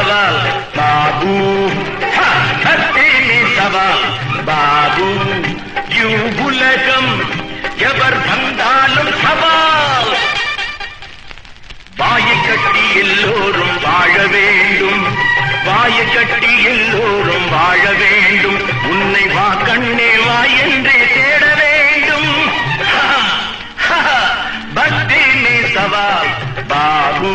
சவால் பாபு ஹா, பக்தி நீ சவால் பாபு இவ்வுலகம் எவர் வந்தாலும் சவால் வாயை கட்டி எல்லோரும் வாழ வேண்டும் வாயை கட்டி எல்லோரும் வாழ வேண்டும் உன்னை வா கண்ணே வா என்றே தேட வேண்டும் ஹா, ஹா, பக்தி நீ சவால் பாபு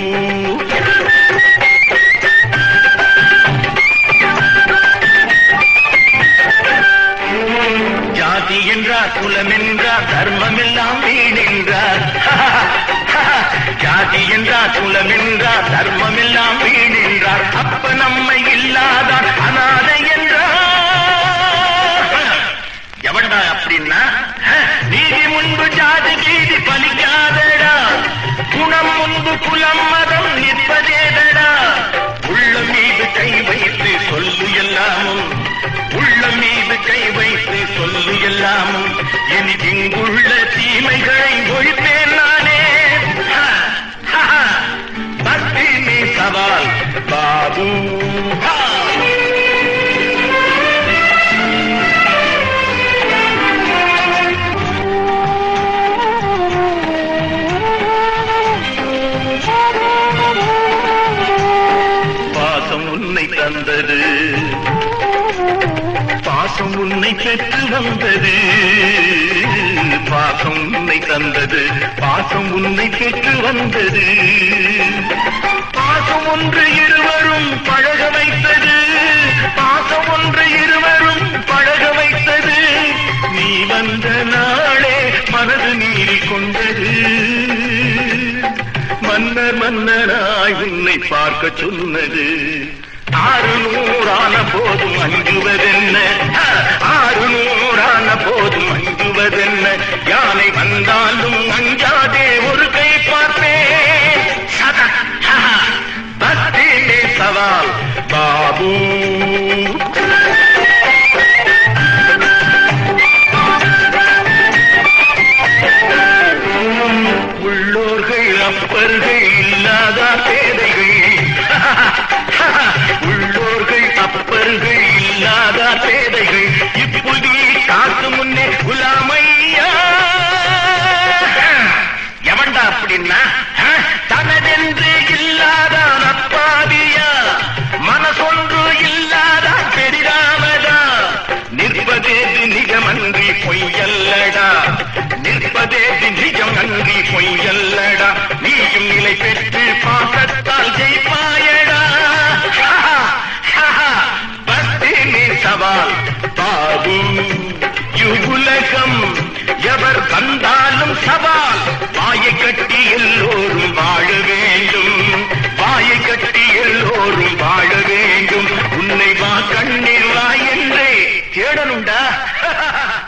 ஜாதி என்றார் குலம் என்றார் தர்மம் எல்லாம் வீணென்றார் ஜாதி என்றார் குலம் என்றார் தர்மம் எல்லாம் வீணென்றார் அப்ப நம்மை இல்லாதார் அனாதை என்றார் எவன்டா அப்படின்னா நீதி முன்பு ஜாதி கீதி பலிக்காதடா குணம் முன்பு குலம் மதம் நிற்பதேதடா உள்ள மீது கை வைத்து சொல்லு எல்லாமும் உள்ள மீது கை வைத்து சொல்லு எல்லாமும் இனி இங்குள்ள தீமைகளை ஒழிப்பேன் நானே ஹா, ஹா, ஹா. பக்தி நீ சவால் பாபு ஹா. பாசம் உன்னை தந்தது பாசம் உன்னை பெற்று வந்தது பாசம் உன்னை தந்தது பாசம் உன்னை பெற்று வந்தது பாசம் ஒன்று இருவரும் பழக வைத்தது பாசம் ஒன்று இருவரும் பழக வைத்தது நீ வந்த நாளே மனது நீரி கொண்டது மன்னர் மன்னராய் உன்னை பார்க்க சொன்னது ஆறு நூறான போதும் அஞ்சுவதென்ன ஆறு நூறான போதும் அஞ்சுவதென்ன யானை வந்தாலும் அஞ்சாதே ஒரு கை பார்ப்பேன் சதா, ஹா, பக்தி மே சவால் பாபு உள்ளோர்கள் அப்பர்கள் இல்லாத பேதைகள் உள்ளோர்கள் அப்பர்கள் இல்லாத பேதைகள் இப்புதி காசு முன்னே குலாமையா எவன்டா அப்படின்னா ஆ? தனதென்று இல்லாதான் அப்பாவியா மனசொன்று இல்லாதான் பெரிதாமதா நிற்பதேது நிஜமன்றி பொய்யல்லடா நிற்பதேது நிஜம் அன்றி பொய்யல்லடா நீயும் நிலை பெற்று பாசத்தால் ஜெயிப்பாயடா பக்தி நீ சவால் பாபு இவ்வுலகம் எவர் வந்தாலும் சவால் வாயை கட்டி எல்லோரும் வாழ வேண்டும் வாயை கட்டி எல்லோரும் வாழ வேண்டும் உன்னை வா கண்ணீர் வா என்றே தேடணும்டா